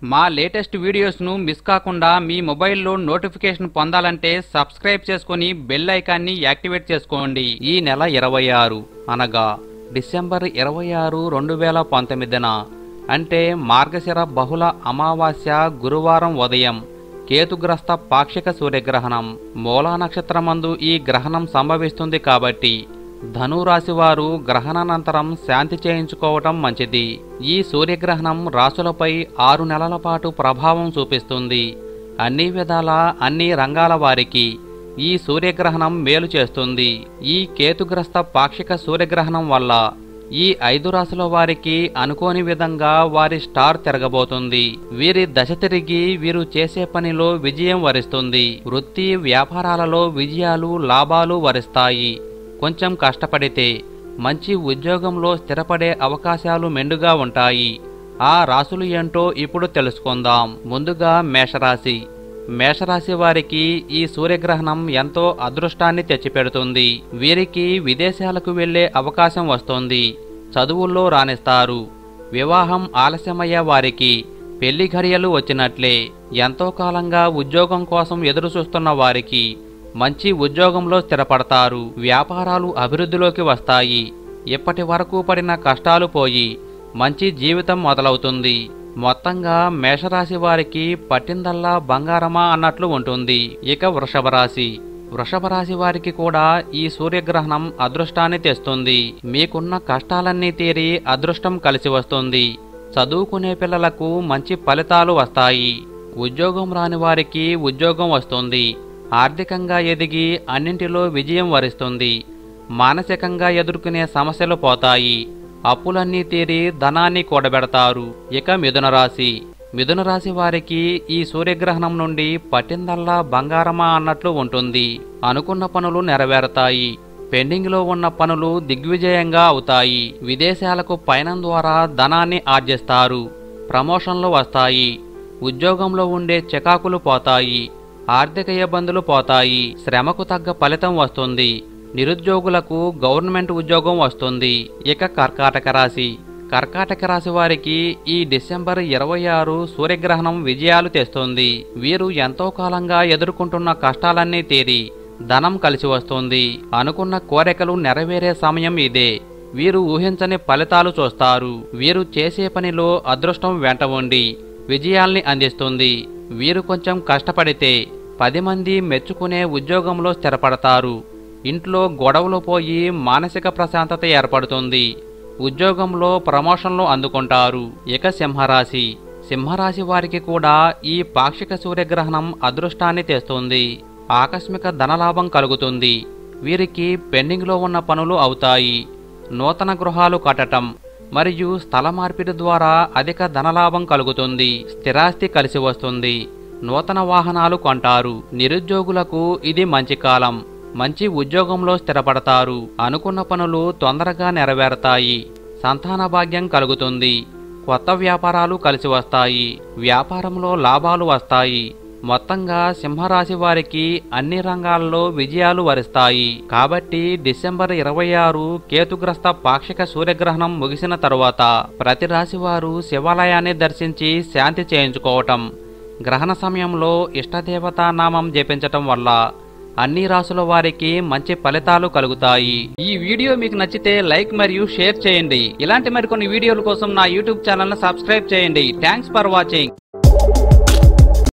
మా latest వీడియోస్ను miss కాకుండా మీ మొబైల్లో నోటిఫికేషన్ పొందాలంటే సబ్స్క్రైబ్ చేసుకుని బెల్ ఐకాన్ని యాక్టివేట్ చేసుకోండి ఈ నెల ఇరవై ఆరు అనగా డిసెంబర్ ఇరవై ఆరు రెండు వేల పంతొమ్మిదిన అంటే మార్గశిర బహుళ అమావాస్య గురువారం ఉదయం కేతుగ్రస్త పాక్షిక సూర్యగ్రహణం మూలా నక్షత్రమందు ఈ గ్రహణం సంభవిస్తుంది కాబట్టి ధనురాశి వారు గ్రహణానంతరం శాంతి చేయించుకోవటం మంచిది ఈ సూర్యగ్రహణం రాశులపై ఆరు నెలల పాటు ప్రభావం చూపిస్తుంది అన్ని విధాల అన్ని రంగాల వారికి ఈ సూర్యగ్రహణం మేలు చేస్తుంది ఈ కేతుగ్రస్త పాక్షిక సూర్యగ్రహణం వల్ల ఈ ఐదు రాశుల వారికి అనుకోని విధంగా వారి స్టార్ తిరగబోతుంది వీరి దశ తిరిగి వీరు చేసే పనిలో విజయం వరిస్తుంది వృత్తి వ్యాపారాలలో విజయాలు లాభాలు వరిస్తాయి కొంచెం కష్టపడితే మంచి ఉద్యోగంలో స్థిరపడే అవకాశాలు మెండుగా ఉంటాయి ఆ రాశులు ఏంటో ఇప్పుడు తెలుసుకుందాం ముందుగా మేషరాశి మేషరాశి వారికి ఈ సూర్యగ్రహణం ఎంతో అదృష్టాన్ని తెచ్చిపెడుతుంది వీరికి విదేశాలకు వెళ్లే అవకాశం వస్తుంది చదువుల్లో రాణిస్తారు వివాహం ఆలస్యమయ్యే వారికి పెళ్లి ఘడియలు వచ్చినట్లే ఎంతో కాలంగా ఉద్యోగం కోసం ఎదురు చూస్తున్న వారికి మంచి ఉద్యోగంలో స్థిరపడతారు వ్యాపారాలు అభివృద్ధిలోకి వస్తాయి ఇప్పటి వరకు పడిన కష్టాలు పోయి మంచి జీవితం మొదలవుతుంది మొత్తంగా మేషరాశి వారికి పట్టిందల్లా బంగారమా అన్నట్లు ఉంటుంది ఇక వృషభ రాశి వృషభ రాశి వారికి కూడా ఈ సూర్యగ్రహణం అదృష్టాన్ని తెస్తుంది మీకున్న కష్టాలన్నీ తీరి అదృష్టం కలిసి వస్తుంది చదువుకునే పిల్లలకు మంచి ఫలితాలు వస్తాయి ఉద్యోగం రాని వారికి ఉద్యోగం వస్తుంది ఆర్థికంగా ఎదిగి అన్నింటిలో విజయం వరిస్తుంది మానసికంగా ఎదుర్కొనే సమస్యలు పోతాయి అప్పులన్నీ తీరి ధనాన్ని కూడబెడతారు ఇక మిథున రాశి మిథున రాశి వారికి ఈ సూర్యగ్రహణం నుండి పట్టిందల్లా బంగారమా అన్నట్లు ఉంటుంది అనుకున్న పనులు నెరవేరతాయి పెండింగ్లో ఉన్న పనులు దిగ్విజయంగా అవుతాయి విదేశాలకు పయనం ద్వారా ధనాన్ని ఆర్జిస్తారు ప్రమోషన్లు వస్తాయి ఉద్యోగంలో ఉండే చికాకులు పోతాయి ఆర్థిక ఇబ్బందులు పోతాయి శ్రమకు తగ్గ ఫలితం వస్తుంది నిరుద్యోగులకు గవర్నమెంట్ ఉద్యోగం వస్తుంది ఇక కర్కాటక రాశి కర్కాటక రాశి వారికి ఈ డిసెంబర్ ఇరవై ఆరు సూర్యగ్రహణం విజయాలు తెస్తుంది వీరు ఎంతో కాలంగా ఎదుర్కొంటున్న కష్టాలన్నీ తీరి ధనం కలిసి వస్తుంది అనుకున్న కోరికలు నెరవేరే సమయం ఇదే వీరు ఊహించని ఫలితాలు చూస్తారు వీరు చేసే పనిలో అదృష్టం వెంట ఉండి విజయాల్ని అందిస్తుంది వీరు కొంచెం కష్టపడితే పది మంది మెచ్చుకునే ఉద్యోగంలో స్థిరపడతారు ఇంట్లో గొడవలు పోయి మానసిక ప్రశాంతత ఏర్పడుతుంది ఉద్యోగంలో ప్రమోషన్లు అందుకుంటారు ఇక సింహరాశి సింహరాశి వారికి కూడా ఈ పాక్షిక సూర్యగ్రహణం అదృష్టాన్ని తెస్తుంది ఆకస్మిక ధనలాభం కలుగుతుంది వీరికి పెండింగ్లో ఉన్న పనులు అవుతాయి నూతన గృహాలు కట్టటం మరియు స్థల మార్పిడి ద్వారా అధిక ధనలాభం కలుగుతుంది స్థిరాస్తి కలిసి వస్తుంది నూతన వాహనాలు కొంటారు నిరుద్యోగులకు ఇది మంచి కాలం మంచి ఉద్యోగంలో స్థిరపడతారు అనుకున్న పనులు తొందరగా నెరవేరతాయి సంతాన భాగ్యం కలుగుతుంది కొత్త వ్యాపారాలు కలిసి వస్తాయి వ్యాపారంలో లాభాలు వస్తాయి మొత్తంగా సింహరాశి వారికి అన్ని రంగాల్లో విజయాలు వరిస్తాయి కాబట్టి డిసెంబర్ ఇరవై ఆరు కేతుగ్రస్త పాక్షిక సూర్యగ్రహణం ముగిసిన తరువాత ప్రతి రాశి వారు శివాలయాన్ని దర్శించి శాంతి చేయించుకోవటం గ్రహణ సమయంలో ఇష్టదేవతా నామం జపించటం వల్ల అన్ని రాసుల వారికి మంచి ఫలితాలు కలుగుతాయి ఈ వీడియో మీకు నచ్చితే లైక్ మరియు షేర్ చేయండి ఇలాంటి మరికొన్ని వీడియోల కోసం నా యూట్యూబ్ ఛానల్ సబ్స్క్రైబ్ చేయండి థ్యాంక్స్ ఫర్ వాచింగ్